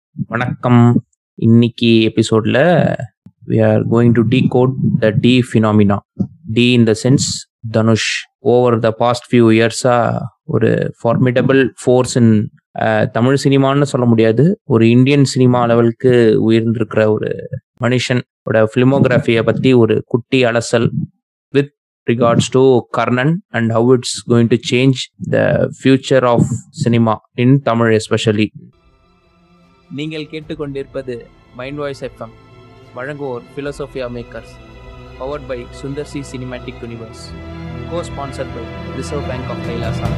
வணக்கம் இன்னைக்கு எபிசோட்ல we are going to decode the D phenomena D in the sense Dhanush over the past few இயர்ஸா ஒரு formidable force in Tamil சினிமான்னு சொல்ல முடியாது ஒரு இந்தியன் சினிமா லெவலுக்கு உயர்ந்திருக்கிற ஒரு மனுஷனோட ஃபிலிமோகிராஃபியை பத்தி ஒரு குட்டி அலசல் with regards to Karnan and how it's going to change the future of cinema in Tamil especially நீங்கள் கேட்டுக்கொண்டிருப்பது மைண்ட் வாய்ஸ் எஃப்எம் வழங்குவோர் Philosophia Makers powered by Sundar C cinematic universe co sponsored by Reserve Bank of Kailasa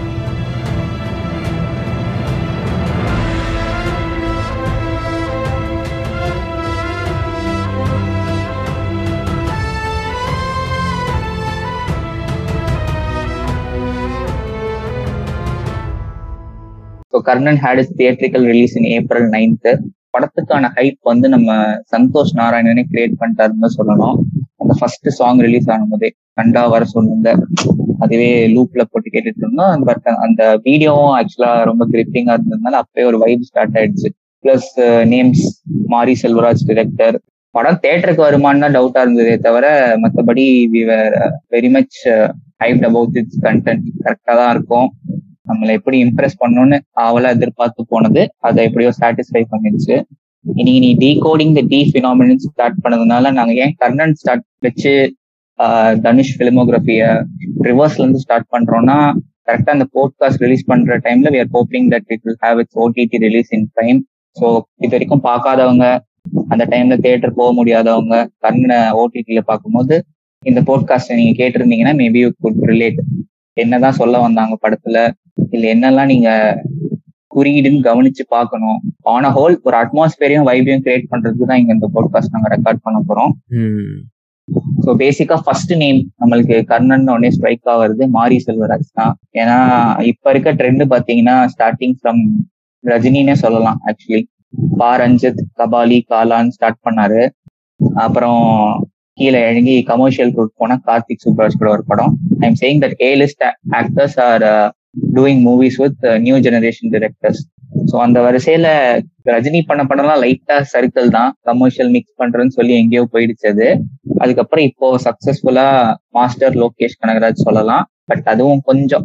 so Karnan had is theatrical release in April ninth படத்துக்கான hype வந்து நம்ம சந்தோஷ் நாராயணனே create பண்ணிட்டாருன்னு சொல்லணும் அந்த first song release ஆகும்போதே கண்டா வர சொல்லுங்க அதுவே லூப்ல போட்டு கேட்டுட்டு இருந்தோம் பட் அந்த வீடியோவும் ஆக்சுவலா ரொம்ப கிரிப்பிங்கா இருந்ததுனால அப்பயே ஒரு வைப் ஸ்டார்ட் ஆயிடுச்சு plus names Mari Selvaraj director படம் தேட்டருக்கு வருமானு தான் டவுட்டா இருந்ததே தவிர மற்றபடி we were very much hyped about its content கரெக்டா தான் இருக்கும் நம்மளை எப்படி இம்ப்ரெஸ் பண்ணணும்னு அவளை எதிர்பார்த்து போனது அதை எப்படியோ சாட்டிஸ்ஃபை பண்ணிடுச்சு இனி நீ decoding the D phenomenon start பண்ணதுனால நாங்க ஏன் கர்ணன் ஸ்டார்ட் வச்சு தனுஷ் பிலிமோகிராஃபிய ரிவர்ஸ்ல இருந்து ஸ்டார்ட் பண்றோம்னா கரெக்டா அந்த போட்காஸ்ட் ரிலீஸ் பண்ற டைம்ல we are hoping that it will have its OTT release in time so இது வரைக்கும் பார்க்காதவங்க அந்த டைம்ல தேட்டர் போக முடியாதவங்க கர்ணனை ஓடிடியில பார்க்கும்போது இந்த போட்காஸ்ட் நீங்க கேட்டிருந்தீங்கன்னா மேபி யூ குட் ரிலேட் என்னதான் சொல்ல வந்தாங்க படத்துல இல்ல என்னெல்லாம் நீங்க குறியீடுன்னு கவனிச்சு பார்க்கணும் ஆன் அ ஹோல் ஒரு அட்மாஸ்பியரையும் வைபியும் கிரியேட் பண்றதுக்கு தான் இங்க இந்த போட்காஸ்ட் நாங்க ரெக்கார்ட் பண்ண போறோம் ஸோ பேசிக்கா ஃபர்ஸ்ட் நேம் நம்மளுக்கு கர்ணன் உடனே ஸ்ட்ரைக் ஆகுறது மாரி செல்வராஜ் தான் ஏன்னா இப்ப இருக்க ட்ரெண்ட் பாத்தீங்கன்னா ஸ்டார்டிங் ஃப்ரம் ரஜினினே சொல்லலாம் ஆக்சுவலி பா ரஞ்சித் கபாலி காலான்னு ஸ்டார்ட் பண்ணாரு அப்புறம் கீழே இறங்கி கமர்ஷியல் ரூட் போனா கார்த்திக் சுப்ராஜ் கூட ஒரு படம் I am saying that A list actors are doing movies with new generation directors so அந்த வரிசையில ரஜினி பண்ண படம்லாம் லைட்டா சர்க்கிள் தான் கமர்ஷியல் மிக்ஸ் பண்றேன்னு சொல்லி எங்கேயோ போயிடுச்சு அது அதுக்கப்புறம் இப்போ சக்சஸ்ஃபுல்லா மாஸ்டர் லோகேஷ் கனகராஜ் சொல்லலாம் பட் அதுவும் கொஞ்சம்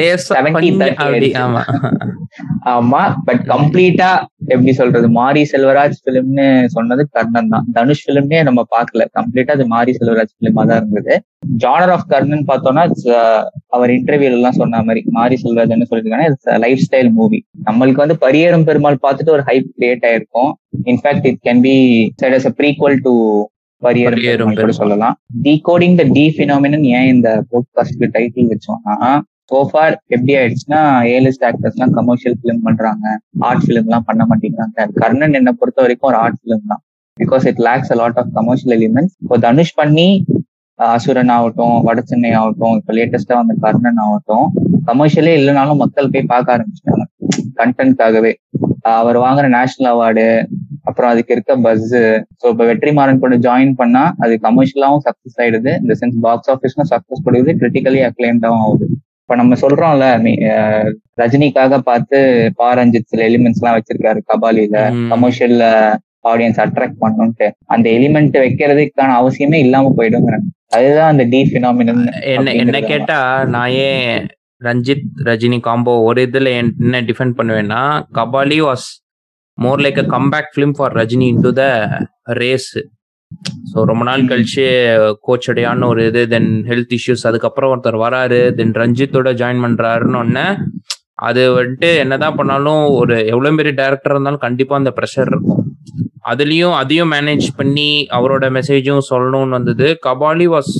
ஆமா பட் கம்ப்ளீட்டா எப்படி சொல்றது மாரி செல்வராஜ் பிலிம்னு சொன்னது கர்ணன் தான் தனுஷ் பிலிம்னே நம்ம பார்க்கல கம்ப்ளீட்டா அது மாரி செல்வராஜ் பிலிமா தான் இருந்தது ஜானர் ஆஃப் கர்ணன் பார்த்தோம்னா அவர் இன்டர்வியூல எல்லாம் சொன்ன மாதிரி மாரி செல்வராஜ் என்ன சொல்லிருக்காங்கன்னா இட்ஸ் லைஃப் ஸ்டைல் மூவி நம்மளுக்கு வந்து பரியரும் பெருமாள் பார்த்துட்டு ஒரு ஹைப் கிரியேட் ஆயிருக்கும் in fact it can be said as a prequel to Pariyerum கூட சொல்லலாம் டிகோடிங் த டி பினாமினன் ஏன் இந்த போட்காஸ்ட்க்கு டைட்டில் வச்சோம்னா சோஃபார் எப்படி ஆயிடுச்சுன்னா ஏலிஸ்ட் ஆக்டர்ஸ் எல்லாம் கமர்ஷியல் பிலிம் பண்றாங்க ஆர்ட் பிலிம் எல்லாம் பண்ண மாட்டேங்கிறாங்க கர்ணன் என்ன பொறுத்த வரைக்கும் ஒரு ஆர்ட் பிலிம் தான் because it lacks a lot of commercial elements இப்போ தனுஷ் பண்ணி அசுரன் ஆகட்டும் வட சென்னை ஆகட்டும் இப்போ லேட்டஸ்டா வந்த கர்ணன் ஆகட்டும் கமர்ஷியலே இல்லைனாலும் மக்கள் போய் பார்க்க ஆரம்பிச்சிட்டாங்க கண்டென்ட்காகவே அவர் வாங்குற நேஷனல் அவார்டு அப்புறம் அதுக்கு இருக்க பஸ் ஸோ இப்போ வெற்றிமாறன் கூட ஜாயின் பண்ணா அது கமர்ஷியலாவும் சக்சஸ் ஆயிடுது இந்த சென்ஸ் பாக்ஸ் ஆஃபீஸ்லும் சக்சஸ் கொடுக்குது கிரிட்டிக்கலி அக்ளைம்டாவும் ஆகுது இப்ப நம்ம சொல்றோம்ல ரஜினிக்காக பார்த்து பாரஞ்சித் சில எலிமெண்ட்ஸ் எல்லாம் வச்சிருக்காரு கபாலில கமர்ஷியல்ல ஆடியன்ஸ் அட்ராக்ட் பண்ணணும்ட்டு அந்த எலிமெண்ட் வைக்கிறதுக்கான அவசியமே இல்லாம போயிடுங்கிறாங்க அதுதான் அந்த டி பினாமினன் என்ன என்ன கேட்டா நான் ஏன் ரஞ்சித் ரஜினி காம்போ ஒரு இதுல என்ன டிஃபெண்ட் பண்ணுவேன்னா Kabali was more like a comeback film for Rajini into the race so ரொம்ப நாள் கழிச்சு கோச்சடையான்னு ஒரு இது தென் ஹெல்த் இஷ்யூஸ் அதுக்கப்புறம் ஒருத்தர் வராரு தென் ரஞ்சித்தோட ஜாயின் பண்றாருன்னு ஒன்னு அது வந்துட்டு என்னதான் பண்ணாலும் ஒரு எவ்வளவு பெரிய டேரக்டர் இருந்தாலும் கண்டிப்பா அந்த ப்ரெஷர் இருக்கும் அதுலயும் அதையும் மேனேஜ் பண்ணி அவரோட மெசேஜும் சொல்லணும்னு வந்தது கபாலி வாஸ்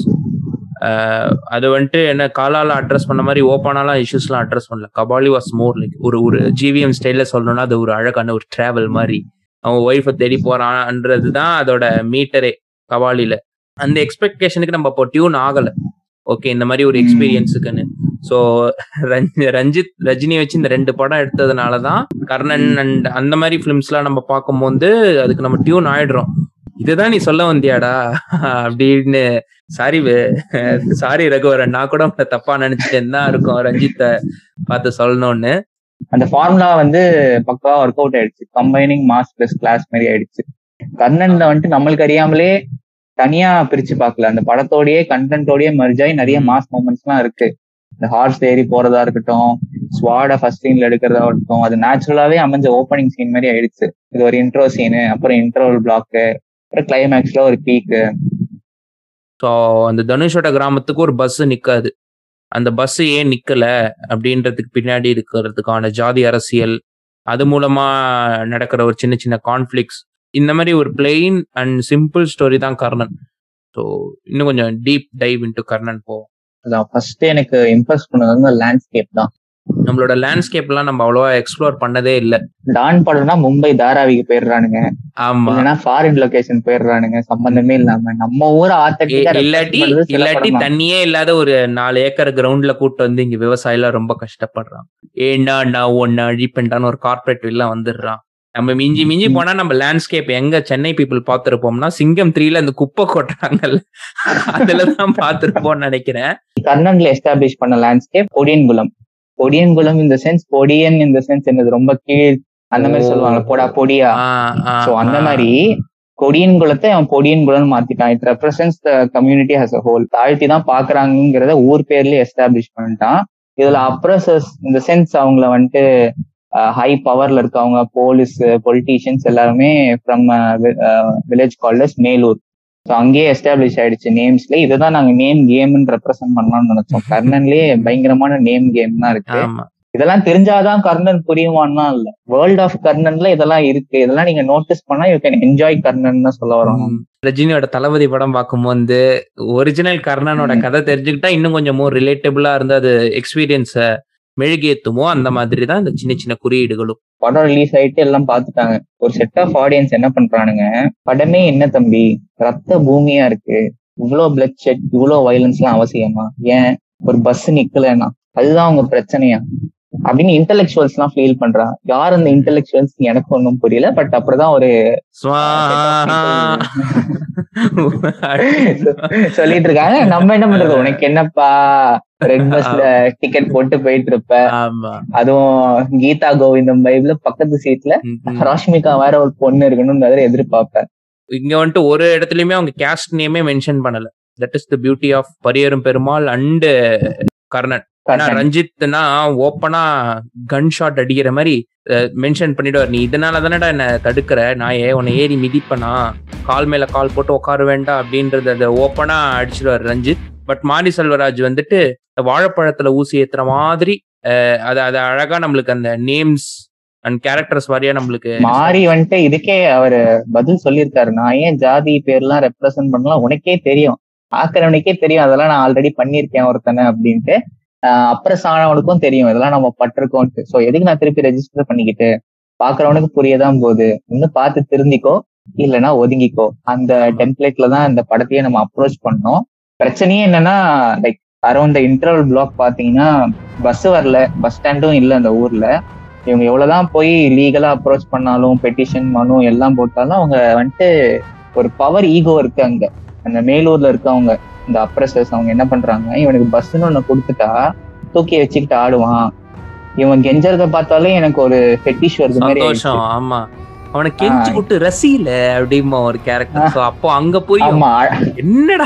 அது வந்துட்டு என்ன காலால அட்ரஸ் பண்ண மாதிரி ஓப்பனாலாம் இஷ்யூஸ்லாம் அட்ரஸ் பண்ணல கபாலி வாஸ் மோர் லைக் ஒரு ஒரு ஜிவிஎம் ஸ்டைல்ல சொல்லணும்னா அது ஒரு அழகான ஒரு டிராவல் மாதிரி அவன் ஒய்ஃபை தேடி போறான்ன்றது தான் அதோட மீட்டரே கபாலில அந்த எக்ஸ்பெக்டேஷனுக்கு நம்ம இப்போ டியூன் ஆகல ஓகே இந்த மாதிரி ஒரு எக்ஸ்பீரியன்ஸுக்குன்னு ஸோ ரஞ்சித் ரஜினி வச்சு இந்த ரெண்டு படம் எடுத்ததுனால தான் கர்ணன் அண்ட் அந்த மாதிரி ஃபிலிம்ஸ்லாம் நம்ம பார்க்கும்போது அதுக்கு நம்ம டியூன் ஆயிடுறோம் இதுதான் நீ சொல்ல வந்தியாடா அப்படின்னு சாரி சாரி ரகுவரன் நான் கூட உங்களை தப்பா நினைச்சிட்டேன் தான் இருக்கும் ரஞ்சித்தை பார்த்து சொல்லணும்னு அந்த ஃபார்முலா வந்து பக்கா ஒர்க் அவுட் ஆயிடுச்சு கம்பைனிங் மாஸ் பிளஸ் கிளாஸ் மாதிரி ஆயிடுச்சு கர்ணன்ல வந்துட்டு நம்மளுக்கு அறியாமலே தனியா பிரிச்சு பார்க்கல அந்த படத்தோடயே கண்டென்ட்டோடயே மர்ஜ் ஆகி நிறைய ம். மாஸ் மூமெண்ட்ஸ் எல்லாம் இருக்கு இந்த ஹார்ஸ் ஏறி போறதா இருக்கட்டும் ஸ்வாட ஃபர்ஸ்ட் சீன்ல எடுக்கிறதா இருக்கட்டும் அது நேச்சுரலாவே அமைஞ்ச ஓப்பனிங் சீன் மாதிரி ஆயிடுச்சு இது ஒரு இன்ட்ரோ சீனு அப்புறம் இன்டர்வல் பிளாக்கு அப்புறம் கிளைமேக்ஸ்ல ஒரு பீக்கு ஸோ அந்த தனுஷோட கிராமத்துக்கு ஒரு பஸ் நிக்காது அந்த பஸ் ஏன் நிக்கல அப்படின்றதுக்கு பின்னாடி இருக்கிறதுக்கான ஜாதி அரசியல் அது மூலமா நடக்கிற ஒரு சின்ன சின்ன கான்ஃபிளிக்ஸ் இந்த மாதிரி ஒரு பிளெயின் அண்ட் சிம்பிள் ஸ்டோரி தான் கர்ணன் ஸோ இன்னும் கொஞ்சம் டீப் டைவ் இன்டு கர்ணன் போவோம் அதான் ஃபர்ஸ்ட் எனக்கு இம்ப்ரெஸ் பண்ணது வந்து லேண்ட்ஸ்கேப் தான் நம்மளோட லேண்ட்ஸ்கேப்லாம் நம்ம அவ்வளோவா எக்ஸ்ப்ளோர் பண்ணதே இல்லை டான் படம்னா மும்பை தாராவிக்கு போயிடுறானுங்க ஆமா இல்லைன்னா ஃபாரின் லொகேஷன் போயிடுறானுங்க சம்பந்தமே இல்லாம நம்ம ஊரை இ- ஆத்தட்டிக்கா இல்லாட்டி இல்லாட்டி தண்ணியே இல்லாத ஒரு நாலு ஏக்கர் கிரவுண்ட்ல கூட்டு வந்து இங்க விவசாயிலாம் ரொம்ப கஷ்டப்படுறான் ஏன்னா நான் ஒன்னு அழிப்பேன்டான்னு ஒரு கார்பரேட் எல்லாம் வந்துடுறான் நம்ம மிஞ்சி மிஞ்சி ம். போனா நம்ம லேண்ட்ஸ்கேப் எங்க சென்னை பீப்புள் பார்த்திருப்போம்னா சிங்கம் த்ரீல அந்த குப்பை கொட்டுறாங்கல்ல அதுலதான் பார்த்திருப்போம்னு நினைக்கிறேன் கர்ணன்ல எஸ்டாப்ளிஷ் பண்ண லேண்ட்ஸ்கேப் பொடியன்குளம் பொடியன்குளம் இந்த சென்ஸ் பொடியன் இந்த சென்ஸ் என்னது ரொம்ப கீழ் அந்த மாதிரி ஓ. சொல்லுவாங்க போடா பொடியா ஆ, ஆ, சோ அந்த ஆ. மாதிரி கொடியன் குலத்தை அவன் பொடியன் குலம் மாத்திட்டான் it represents the community as a whole தாழ்த்தி தான் பாக்குறாங்கிறத ஊர் பேர்லயே எஸ்டாப்ளிஷ் பண்ணிட்டான் இதுல அப்ரஸஸ் இந்த சென்ஸ் அவங்கள வந்துட்டு ஹை பவர்ல இருக்கவங்க போலீஸ் பொலிட்டீஷியன்ஸ் எல்லாருமே from village called Melur so அங்கேயே எஸ்டாப்ளிஷ் ஆயிடுச்சு நேம்ஸ்ல இதுதான் நாங்க நேம் கேம்னு ரெப்ரசென்ட் பண்ணலாம்னு நினைச்சோம் கர்ணன்லயே பயங்கரமான நேம் கேம் தான் இருக்கு ஆமா இதெல்லாம் தெரிஞ்சாதான் கர்ணன் புரியுமான்னா இல்ல வேர்ல்ட் ஆஃப் கர்ணன்ல இதெல்லாம் இருக்கு இதெல்லாம் நீங்க நோட்டீஸ் பண்ணா யூ கேன் என்ஜாய் கர்ணன் தான் சொல்ல வரோம் ம். ரஜினியோட தளபதி படம் பார்க்கும்போது ஒரிஜினல் கர்ணனோட ம். கதை தெரிஞ்சுக்கிட்டா இன்னும் கொஞ்சம் மோர் ரிலேட்டபிளா இருந்து அது எக்ஸ்பீரியன்ஸ மெழுகேத்துமோ அந்த மாதிரி தான் இந்த சின்ன சின்ன குறியீடுகளும் படம் ரிலீஸ் ஆயிட்டு எல்லாம் பாத்துட்டாங்க ஒரு செட் ஆஃப் ஆடியன்ஸ் என்ன பண்றானுங்க படமே என்ன தம்பி ரத்த பூமியா இருக்கு இவ்வளவு பிளட் ஷெட் இவ்வளவு வயலன்ஸ் எல்லாம் அவசியமா ஏன் ஒரு பஸ் நிக்கலன்னா அதுதான் அவங்க பிரச்சனையா அப்படின்னு இன்டெலெக்சுவல்ஸ் எல்லாம் ஃபீல் பண்றாங்க யார் அந்த இன்டெலெக்சுவல்ஸ் எனக்கு ஒன்றும் புரியல பட் அப்படிதான் ஒரு ஸ்வாஹா. சொல்லிட்டு இருக்காங்க நம்ம என்ன பண்றது உனக்கு என்னப்பா ரெட் பஸ்ல டிக்கெட் போட்டு போயிட்டு இருப்ப ஆமா அதுவும் கீதா கோவிந்தம் பைப்ல பக்கத்து சீட்ல ம், ம். ராஷ்மிகா வேற ஒரு பொண்ணு இருக்கணும்னு வேற எதிர்பார்ப்பேன் இங்க வந்துட்டு ஒரு இடத்துலயுமே அவங்க கேஸ்ட் நேமே மென்ஷன் பண்ணல that is the beauty of Pariyerum Perumal and Karnan ஏன்னா ரஞ்சித்னா ஓப்பனா கன் ஷாட் அடிக்கிற மாதிரி மென்ஷன் பண்ணிடுவார் நீ இதனால தானடா என்ன தடுக்கிற நாயே உன்னை ஏறி மிதிப்பனா கால் மேல கால் போட்டு உட்கார வேண்டாம் அப்படின்றத அதை ஓப்பனா அடிச்சிடுவார் ரஞ்சித் பட் மாரி செல்வராஜ் வந்துட்டு இந்த வாழைப்பழத்துல ஊசி ஏத்துற மாதிரி அஹ், அது அது அழகா நம்மளுக்கு அந்த நேம்ஸ் அண்ட் கேரக்டர்ஸ் வாரியா நம்மளுக்கு மாறி வந்துட்டு இதுக்கே அவரு பதில் சொல்லியிருக்காரு நான் ஏன் ஜாதி பேர்லாம் ரெப்ரசென்ட் பண்ணலாம் உனக்கே தெரியும் ஆக்கிறவனுக்கே தெரியும் அதெல்லாம் நான் ஆல்ரெடி பண்ணியிருக்கேன் ஒருத்தனை அப்படின்ட்டு அப்ரஸ் ஆனவனுக்கும் தெரியும் இதெல்லாம் நம்ம பட்டிருக்கோம்ட்டு சோ எதுக்கு நான் திருப்பி ரெஜிஸ்டர் பண்ணிக்கிட்டு பாக்குறவனுக்கு புரியதான் போகுது இன்னும் பார்த்து திருந்திக்கோ இல்லைன்னா ஒதுங்கிக்கோ அந்த டெம்ப்ளேட்ல தான் இந்த படத்தையே நம்ம அப்ரோச் பண்ணோம் பிரச்சனையே என்னன்னா like around the interval block பாத்தீங்கன்னா பஸ் வரல பஸ் ஸ்டாண்டும் இல்லை அந்த ஊர்ல இவங்க எவ்வளவுதான் போய் லீகலா அப்ரோச் பண்ணாலும் பெட்டிஷன் மனு எல்லாம் போட்டாலும் அவங்க வந்துட்டு ஒரு பவர் ஈகோ இருக்கு அங்க அந்த மேலூர்ல இருக்கவங்க இந்த அப்ரஸர்ஸ் அவங்க என்ன பண்றாங்க இவனுக்கு பஸ்ன்னு ஒண்ணு கொடுத்துட்டா தூக்கி வச்சுக்கிட்டு ஆடுவான் இவன் கெஞ்சறத பார்த்தாலே எனக்கு ஒரு ஃபெட்டிஷ் வருது மாதிரி ஆயிடுச்சு. சந்தோஷம் ஆமா அவனை கெஞ்சி ஆ. விட்டு ரசியில அப்படிமா ஒரு கேரக்டர் சோ அப்போ அங்க போய் ஆமா என்னடா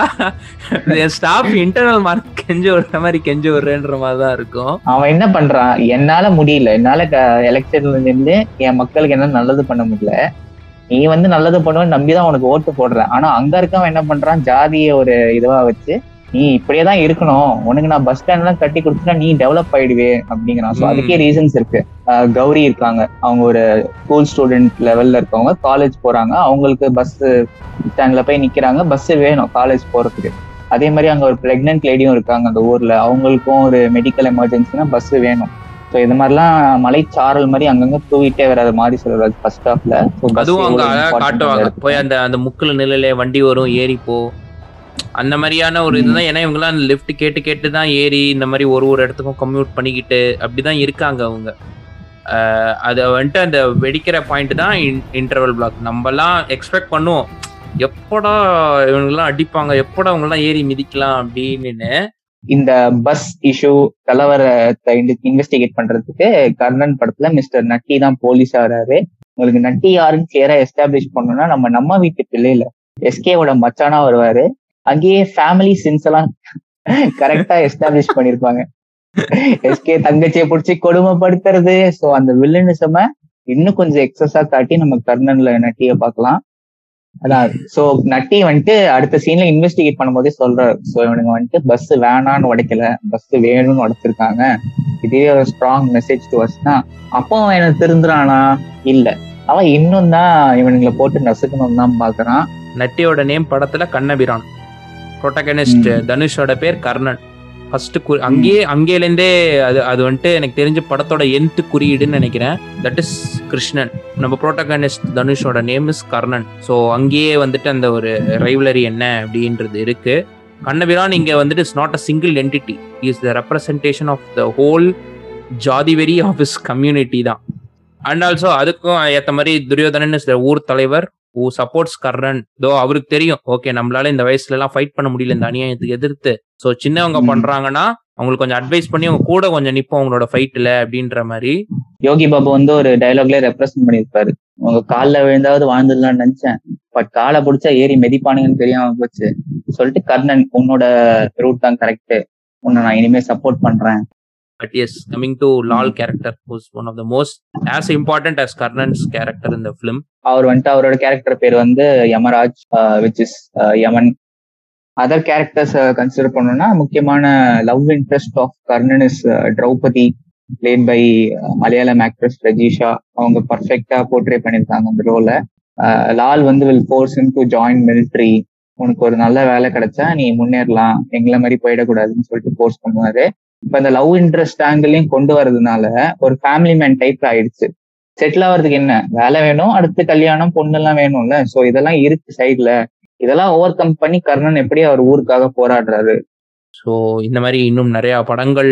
என் ஸ்டாஃப் இன்டர்னல் மார்க் கெஞ்சு விடுற மாதிரி கெஞ்சு விடுறேன்ற மாதிரி தான் இருக்கும் அவன் என்ன பண்றான் என்னால முடியல என்னால எலெக்ஷன்ல நின்று என் மக்களுக்கு என்ன நல்லது பண்ண முடியல நீ வந்து நல்லது பண்ணுவேன்னு நம்பிதான் உனக்கு ஓட்டு போடுற ஆனா அங்க இருக்கவன் என்ன பண்றான் ஜாதிய ஒரு இதுவா வச்சு நீ இப்படியே தான் இருக்கணும் உனக்கு நான் பஸ் ஸ்டாண்ட் எல்லாம் கட்டி கொடுத்துட்டா நீ டெவலப் ஆயிடுவே அப்படிங்கிறான் ஸோ ம். அதுக்கே ரீசன்ஸ் இருக்கு அஹ் கௌரி இருக்காங்க அவங்க ஒரு ஸ்கூல் ஸ்டூடெண்ட் லெவல்ல இருக்கவங்க காலேஜ் போறாங்க அவங்களுக்கு பஸ் ஸ்டாண்ட்ல போய் நிக்கிறாங்க பஸ் வேணும் காலேஜ் போறதுக்கு அதே மாதிரி அங்க ஒரு பிரெக்னென்ட் லேடியும் இருக்காங்க அந்த ஊர்ல அவங்களுக்கும் ஒரு மெடிக்கல் எமர்ஜென்சினா பஸ் வேணும் ஸோ இது மாதிரிலாம் மலைச்சாரல் மாதிரி அங்கங்க தூவிட்டே வராது மாதிரி சொல்றாரு ஃபர்ஸ்ட் ஸ்டாப்ல அதுவும் அங்க அழகா காட்டுவாங்க போய் அந்த அந்த முக்குல நிழலே வண்டி வரும் ஏறி போ அந்த மாதிரியான ஒரு இதுதான் ஏன்னா இவங்கலாம் அந்த லிஃப்ட் கேட்டு கேட்டு தான் ஏறி இந்த மாதிரி ஒரு ஒரு இடத்துக்கும் கம்யூட் பண்ணிக்கிட்டு அப்படிதான் இருக்காங்க அவங்க அஹ் அதை வந்துட்டு அந்த வெடிக்கிற பாயிண்ட் தான் இன்டர்வல் பிளாக் நம்மலாம் எக்ஸ்பெக்ட் பண்ணுவோம் எப்படா இவங்கெல்லாம் அடிப்பாங்க எப்படா அவங்கெல்லாம் ஏறி மிதிக்கலாம் அப்படின்னு இந்த பஸ் இஷ்யூ கலவரத்தை இன்வெஸ்டிகேட் பண்றதுக்கு கர்ணன் படத்துல மிஸ்டர் நட்டி தான் போலீஸ் ஆறாரு உங்களுக்கு நட்டி யாருன்னு கிளியரா எஸ்டாப்ளிஷ் பண்ணணும்னா நம்ம நம்ம வீட்டு பிள்ளையில எஸ்கேவோட மச்சானா வருவாரு அங்கேயே ஃபேமிலி சின்ஸ் எல்லாம் கரெக்டா எஸ்டாப்ளிஷ் பண்ணிருப்பாங்க எஸ்கே தங்கச்சியை பிடிச்சி கொடுமைப்படுத்துறது சோ அந்த வில்லனிசம இன்னும் கொஞ்சம் எக்ஸஸா காட்டி நம்ம கர்ணன்ல நட்டிய பார்க்கலாம் அதான் சோ நட்டி வந்துட்டு அடுத்த சீன்ல இன்வெஸ்டிகேட் பண்ணும்போதே சொல்றாரு சோ இவனுங்க வந்துட்டு பஸ் வேணான்னு உடைக்கல பஸ் வேணும்னு உடைச்சிருக்காங்க இதே ஒரு ஸ்ட்ராங் மெசேஜ் டு தான் அப்போ அவன் எனக்கு திருந்துறானா இல்ல அவன் இன்னும் தான் இவனுங்களை போட்டு நசுக்கணும் தான் பாக்குறான் நட்டியோட நேம் படத்துல கண்ணபிரான் ப்ரோட்டகனிஸ்ட் தனுஷோட பேர் கர்ணன் ஃபர்ஸ்ட் குறி அங்கேயே அங்கேலேருந்தே அது அது வந்துட்டு எனக்கு தெரிஞ்ச படத்தோட எந்த் குறியீடுன்னு நினைக்கிறேன் தட் இஸ் கிருஷ்ணன் நம்ம ப்ரோட்டகனிஸ்ட் தனுஷோட நேம் இஸ் கர்ணன் ஸோ அங்கேயே வந்துட்டு அந்த ஒரு ரைவலரி என்ன அப்படின்றது இருக்கு கண்ணபிரான் இங்க வந்துட்டு is not a single entity is the representation of the whole ஜாதிவெரி ஆஃப் இஸ் கம்யூனிட்டி தான் அண்ட் ஆல்சோ அதுக்கும் ஏற்ற மாதிரி துரியோதனன் இஸ் த ஊர் தலைவர் ஹூ சப்போர்ட்ஸ் கர்ணன் தோ அவருக்கு தெரியும் ஓகே நம்மளால இந்த வயசுல எல்லாம் ஃபைட் பண்ண முடியல இந்த அநியாயத்துக்கு எதிர்த்து ஸோ சின்னவங்க ம். பண்றாங்கன்னா அவங்களுக்கு கொஞ்சம் அட்வைஸ் பண்ணி அவங்க கூட கொஞ்சம் நிப்போம் அவங்களோட ஃபைட்ல அப்படின்ற மாதிரி யோகி பாபு வந்து ஒரு டைலாக்ல ரெப்ரசென்ட் பண்ணியிருப்பாரு உங்க கால்ல விழுந்தாவது வாழ்ந்துடலாம்னு நினைச்சேன் பட் காலை பிடிச்சா ஏறி மிதிப்பானுங்கன்னு தெரியாம போச்சு சொல்லிட்டு கர்ணன் உன்னோட ரூட் தான் கரெக்ட் உன்னை நான் இனிமே சப்போர்ட் பண்றேன் but as coming to Lal character was one of the most as important as Karnan's character இந்த ஃபிலிம் அவர் வந்துட்டு அவரோட கேரக்டர் பேர் வந்து Yamaraj which is Yaman other characters consider பண்ணோம்னா முக்கியமான love interest of Karnan is Draupadi played by Malayalam actress Rajisha அவங்க பர்ஃபெக்டா போர்ட்ரே பண்ணியிருக்காங்க அந்த ரோல லால் வந்து will force into join military உனக்கு ஒரு நல்ல வேலை கிடைச்சா நீ முன்னேறலாம் எங்களை மாதிரி போயிடக்கூடாதுன்னு சொல்லிட்டு ஃபோர்ஸ் பண்ணுவாரு இப்ப இந்த லவ் இன்ட்ரெஸ்ட் ஆங்கிளையும் கொண்டு வரதுனால ஒரு ஃபேமிலி மேன் டைப் ஆயிடுச்சு செட்டில் ஆகிறதுக்கு என்ன வேலை வேணும் அடுத்து கல்யாணம் பொண்ணு எல்லாம் வேணும்ல சோ இதெல்லாம் இருக்கு சைட்ல இதெல்லாம் ஓவர் கம் பண்ணி கர்ணன் எப்படி அவர் ஊருக்காக போராடுறாரு ஸோ இந்த மாதிரி இன்னும் நிறைய படங்கள்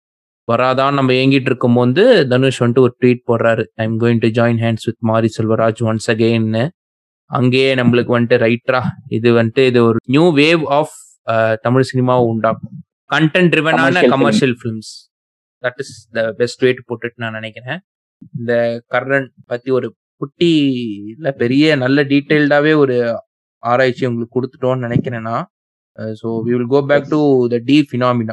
வராதான் நம்ம ஏங்கிட்டு இருக்கும்போது தனுஷ் வந்துட்டு ஒரு ட்வீட் போடுறாரு I am going to join hands with Mari Selvaraj once அகெயின்னு அங்கேயே நம்மளுக்கு வந்துட்டு ரைட்ரா இது வந்துட்டு இது ஒரு நியூ வேவ் ஆஃப் தமிழ் சினிமாவை உண்டாக்கும் கண்டென்ட் ட்ரிவனான Commercial film. Commercial films that is the best way to போட்டுட்டு நான் நினைக்கிறேன் இந்த கர்ணன் பத்தி ஒரு குட்டி இல்ல பெரிய நல்ல டீட்டெயில்டாவே ஒரு ஆராய்ச்சி உங்களுக்கு கொடுத்துட்டோம்னு நினைக்கிறேன்னா so we will go back to the D phenomena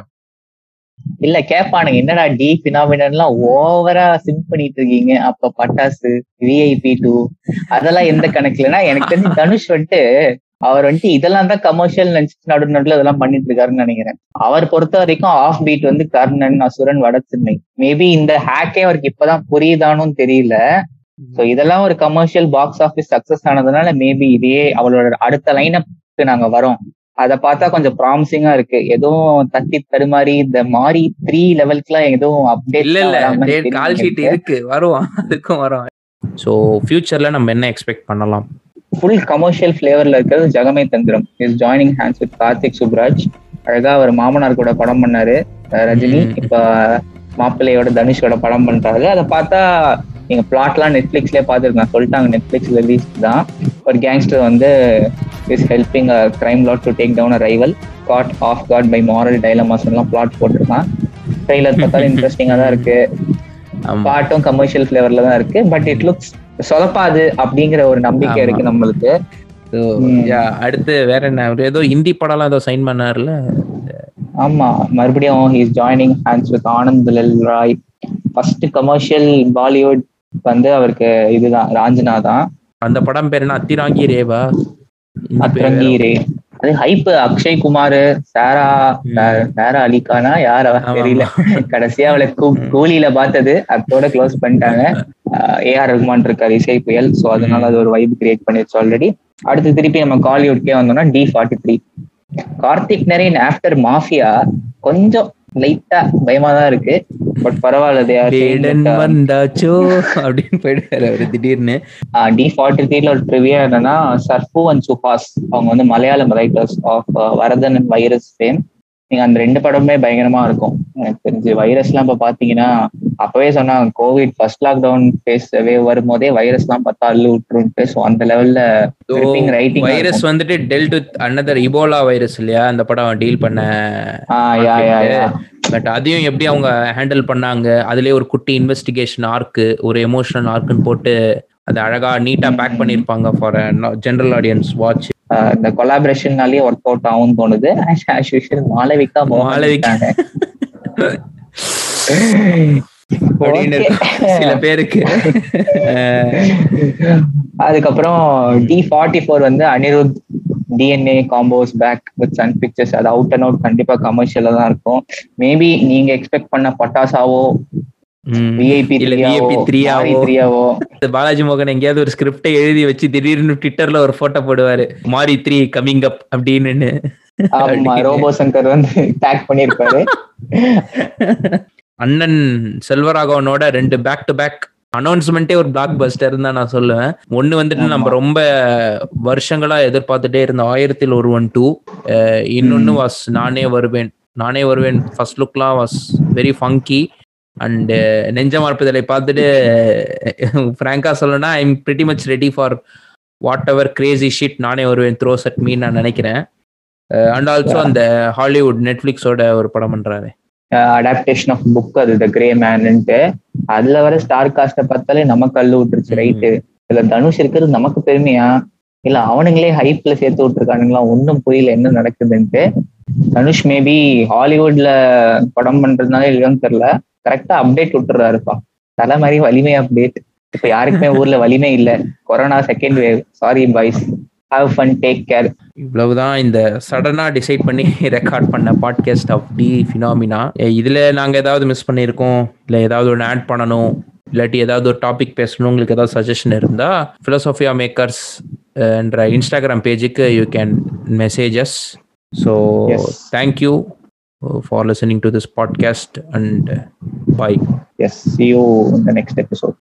இல்ல கேட்பானுங்க என்னடா டி பினாமினன்லாம் ஓவரா சிம் பண்ணிட்டு இருக்கீங்க அப்ப பட்டாசு விஐபி டூ அதெல்லாம் எந்த கணக்குலன்னா எனக்கு தெரிஞ்சு தனுஷ் வந்துட்டு அவர் வந்துட்டு இதெல்லாம் தான் கமர்ஷியல் நினைச்சிட்டு நடு நடுல இதெல்லாம் பண்ணிட்டு இருக்காருன்னு நினைக்கிறேன் அவர் பொறுத்த வரைக்கும் ஆஃப் பீட் வந்து கர்ணன் அசுரன் வடச்சென்னை மேபி இந்த ஹேக்கே அவருக்கு இப்பதான் புரியுதானும் தெரியல சோ இதெல்லாம் ஒரு கமர்ஷியல் பாக்ஸ் ஆஃபீஸ் சக்சஸ் ஆனதுனால மேபி இதையே அவளோட அடுத்த லைனப்க்கு நாங்க வரோம் அதை பார்த்தா கொஞ்சம் ப்ராமிசிங்கா இருக்கு எதுவும் தட்டி தடுமாறி இந்த மாறி த்ரீ லெவல்க்குலாம் எதுவும் இல்ல இல்ல அப்டேட் கால் ஷீட் இருக்கு வருவோம் அதுக்கும் வரும் ஸோ ஃபியூச்சர்ல நம்ம என்ன எக்ஸ்பெக்ட் பண்ணலாம் ஃபுல் கமர்ஷியல் ஃபிளேவர்ல இருக்கிறது Jagame Thandhiram is joining hands with Karthik Subbaraj அழகா அவர் மாமனார் கூட படம் பண்ணாரு அஹ் ரஜினி ம். இப்ப மாப்பிள்ளையோட தனுஷோட படம் பண்றாரு அதை பார்த்தா நீங்க பிளாட்லாம் நெட்ஃபிளிக்ஸ்லயே பார்த்துருக்கலாம் சொல்லிட்டாங்க நெட்ஃபிளிக்ஸ் ரிலீஸ் தான் ஒரு கேங்ஸ்டர் வந்து is helping a crime lord to take down a rival caught off guard by moral dilemmas எல்லாம் பிளாட் போட்டிருக்கான் ட்ரெய்லர் பார்த்தாலும் இன்ட்ரெஸ்டிங்கா தான் இருக்கு ஆமா. பாட்டும் கமர்ஷியல் ஃபிளேவர்ல தான் இருக்கு பட் இட் லுக்ஸ் சொதப்பாது அப்படிங்கிற ஒரு நம்பிக்கை ஆமா. இருக்கு நம்மளுக்கு So, ம். yeah, அடுத்து வேற என்ன அவர் ஏதோ ஹிந்தி படம்லாம் ஏதோ சைன் பண்ணாருல ஆமா மறுபடியும் is joining hands with Anand L Rai first commercial Bollywood வந்து அவருக்கு இதுதான் ராஞ்சனா தான் அந்த படம் பேர் என்ன அத்திராங்கி ரேவா ஹிந்தி பேர் அத்ரங்கி வேற. ரே அது ஹைப் அக்ஷய் குமார் சாரா ம். சாரா அலிகானா யார் அவ ஆமா, தெரியல கடைசியா அவளை கூ- கூலியில பார்த்தது அதோட க்ளோஸ் பண்ணிட்டாங்க ஏஆர் ரஹ்மான் இருக்காரு இசை புயல் சோ அதனால அது ஒரு வைப் கிரியேட் பண்ணிருச்சு ஆல்ரெடி அடுத்து திருப்பி நம்ம காலிவுட்கே வந்தோம்னா D forty three Karthick Naren after Mafia கொஞ்சம் லைட்டா பயமா தான் இருக்கு பட் பரவாயில்ல they are saying வேடன் that, uh, வந்தாச்சோ அப்படின்னு போயிடுவாரு அவரு திடீர்னு டி ஃபார்ட்டி த்ரீல ஒரு ட்ரிவியா என்னன்னா சர்ஃபு அண்ட் சுஹாஸ் அவங்க வந்து Malayalam writers of Varathan and Virus fame நீங்க அந்த ரெண்டு படமுமே பயங்கரமா இருக்கும் எனக்கு தெரிஞ்சு வைரஸ் எல்லாம் இப்ப பாத்தீங்கன்னா அப்பவே சொன்னாங்க கோவிட் ஃபர்ஸ்ட் லாக்டவுன் ஃபேஸ் வரும்போதே வைரஸ் எல்லாம் பார்த்தா அள்ளு விட்டுருன்ட்டு ஸோ அந்த லெவல்ல ரைட்டிங் வைரஸ் வந்துட்டு dealt with another Ebola virus இல்லையா அந்த படம் டீல் பண்ண யா யா யா பட் அதையும் எப்படி அவங்க ஹேண்டில் பண்ணாங்க அதுலயே ஒரு குட்டி இன்வெஸ்டிகேஷன் ஆர்க்கு ஒரு எமோஷனல் ஆர்க்குன்னு போட்டு அது அழகா நீட்டா பேக் பண்ணிருப்பாங்க for general audience watch ah இந்த கொலாபரேஷன்னாலேயே ஒர்க் அவுட் ஆகும்னு தோணுது ஆஸ் யூஷுவல் மாளவிகா மாளவிகா. அப்படின்னு சில பேருக்கு அதுக்கப்புறம் டி ஃபார்ட்டி ஃபோர் வந்து Anirudh DNA compose back with Sun Pictures அது அவுட் அண்ட் அவுட் கண்டிப்பா கமர்ஷியலா தான் இருக்கும் மேபி நீங்க எக்ஸ்பெக்ட் பண்ண பட்டாசாவோ விஐபி இல்ல விஐபி த்ரீயாவோ த்ரீயாவோ பாலாஜி மோகன் எங்கேயாவது ஒரு ஸ்கிரிப்டை எழுதி வச்சு திடீர்னு ட்விட்டர்ல ஒரு போட்டோ போடுவாரு மாரி த்ரீ கமிங் அப் அப்படின்னு ஆமா ரோபோ சங்கர் வந்து டேக் பண்ணிருப்பாரு அண்ணன் செல்வராகவனோட ரெண்டு பேக் டு பேக் அனௌன்ஸ்மெண்ட்டே ஒரு பிளாக் பஸ்டர் தான் நான் சொல்லுவேன் ஒன்னு வந்துட்டு நம்ம ரொம்ப வருஷங்களா எதிர்பார்த்துட்டே இருந்த ஆயிரத்தில் ஒருவன் டூ இன்னொன்னு வாஸ் நானே வருவேன் நானே வருவேன் ஃபர்ஸ்ட் லுக்லாம் was very funky and Nenjam Marappathillai பார்த்துட்டு ஃப்ராங்கா சொல்லணும்னா I am pretty much ready for whatever crazy shit Naane Varuven throws at me நான் நினைக்கிறேன் அண்ட் ஆல்சோ அந்த ஹாலிவுட் நெட்ஃபிளிக்ஸோட ஒரு படம் பண்றாரு அடாப்டேஷன் ஆஃப் புக் அது த கிரே மேன்ட்டு அதுல வர ஸ்டார் காஸ்ட பார்த்தாலே நமக்கு அள்ளு விட்டுருச்சு ரைட்டு இதுல தனுஷ் இருக்கிறது நமக்கு பெருமையா இல்ல அவனுங்களே ஹைப்ல சேர்த்து விட்டுருக்கானுங்களா ஒன்றும் புரியல என்ன நடக்குதுன்ட்டு தனுஷ் மேபி ஹாலிவுட்ல படம் பண்றதுனால இல்லையோன்னு தெரியல கரெக்டா அப்டேட் விட்டுறாருப்பா தலை மாதிரி வலிமை அப்டேட் இப்ப யாருக்குமே ஊர்ல வலிமை இல்ல corona second wave sorry boys have fun take care இவ்வளவுதான் இந்த சடனா டிசைட் பண்ணி ரெக்கார்ட் பண்ண பாட்காஸ்ட் ஆஃப் டி ஃபினாமினா இதுல நாங்க ஏதாவது மிஸ் பண்ணியிருக்கோம் இல்ல ஏதாவது ஒன்று ஆட் பண்ணணும் இல்லாட்டி ஏதாவது ஒரு டாபிக் பேசணும் உங்களுக்கு ஏதாவது சஜஷன் இருந்தா பிலோசோஃபியா மேக்கர்ஸ் என்ற இன்ஸ்டாகிராம் பேஜுக்கு you can messages so Yes. Thank you for listening to this podcast and bye as see you இந்த நெக்ஸ்ட் எபிசோட்